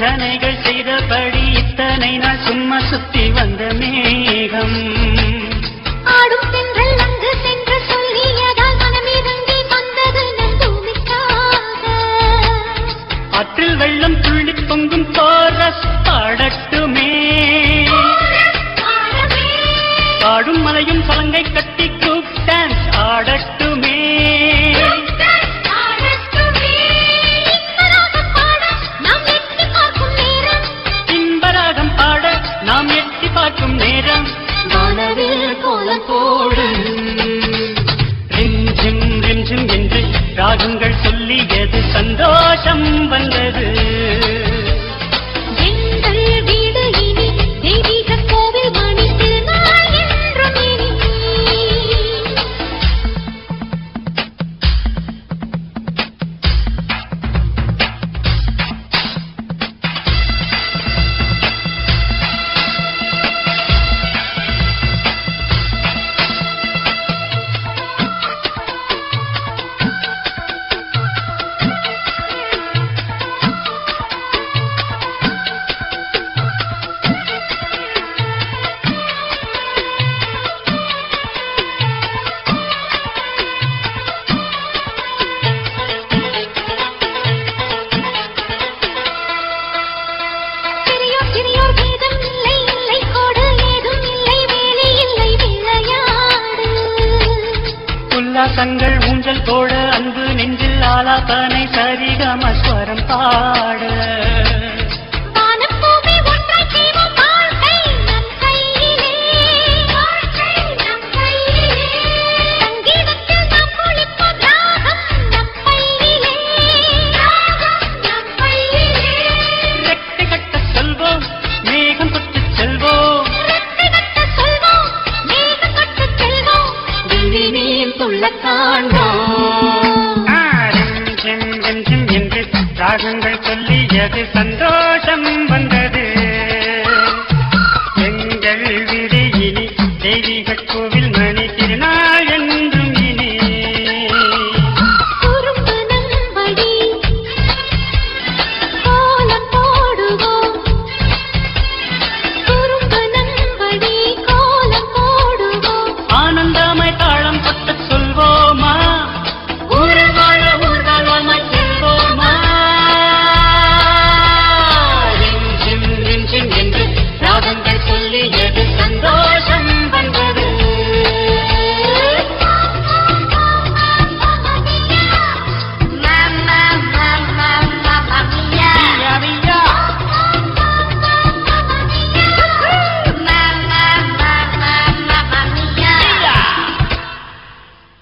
அர்ச்சனைகள் செய்தபடி இத்தனை நாள் சும்மா சுத்தி வந்த மேகம் ஆடும் தென்றல் அங்கு சென்று சொல்லியதால் மனமிறங்கி வந்தது நம் பூமிக்காக ஆற்றில் வெள்ளம் துள்ளி பொங்கும் கோரஸ் பாடட்டுமே பாடும் மலையும் சலங்கை கட்டி குரூப் டான்ஸ் ஆடட்டுமே இன்பராகம் பாட நாம் எட்டி பார்க்கும் நேரம் வானவில் கோலம் போடும் ரிஞ்சிம் ரிஞ்சிம் என்று ராகங்கள் சொல்லியது சந்தோஷம் வந்தது எங்கள் வீடு இனி தெய்வீக கோவில் மணி திருநாள் என்றும் இனி சிறியோர் சிறியோர் வேதம் இல்லை இல்லை கோடு ஏதும் இல்லை வேலி இல்லை விளையாடு உல்லாசங்கள் ஊஞ்சல் போட அன்பு நெஞ்சில் ஆலாபனை சரிகமஸ்வரம் பாட வானம் பூமி ஒன்றாய் செய்வோம் வாழ்க்கை நம் கையிலே வாழ்க்கை நம் கையிலே சங்கீதத்தில் நாம் குளிப்போம் ராகம் நம் கையிலே ராகம் நம் கையிலே ரெட்டை கட்ட செல்வோம் மேகம் கொத்து செல்வோம் ரெட்டை கட்ட சொல்வோம் மேகம் கட்டு செல்வோம் விண்ணினியும் துள்ளக் காண்போம் ஆ, ரிம், ஜிம், ரிம், ஜிம் என்று ராகங்கள் சொல்லியது சந்தோஷம் வந்தது